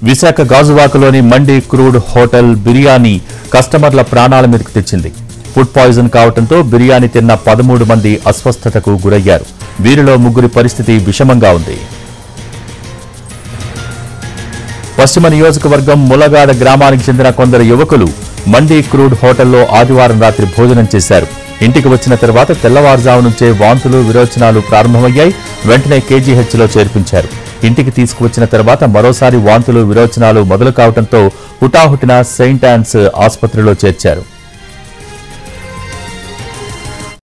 విశాఖ గాజువాకలోని Mandi crude hotel biryani కస్టమర్ల ప్రాణాల మీదకు తెచ్చింది ఫుడ్ పాయిజన్ కావడంతో బిర్యానీ తిన్న పదమూడు మంది అస్వస్థతకు గురయ్యారు వీరిలో ముగ్గురి పరిస్థితి విషమంగా ఉంది పశ్చిమ నియోజకవర్గం ములగాడ గ్రామానికి చెందిన కొందరు యువకులు మండీ క్రూడ్ హోటల్లో ఆదివారం రాత్రి భోజనం చేశారు ఇంటికి వచ్చిన తర్వాత తెల్లవారుజాము నుంచే వాంతులు విరోచనాలు ప్రారంభమయ్యాయి వెంటనే కేజీహెచ్లో చేర్పించారు ఇంటికి తీసుకువచ్చిన తర్వాత మరోసారి వాంతులు విరోచనాలు మొదలు కావడంతో హుటాహుటిన సెయింట్ ఆన్స్ ఆసుపత్రిలో చేర్చారు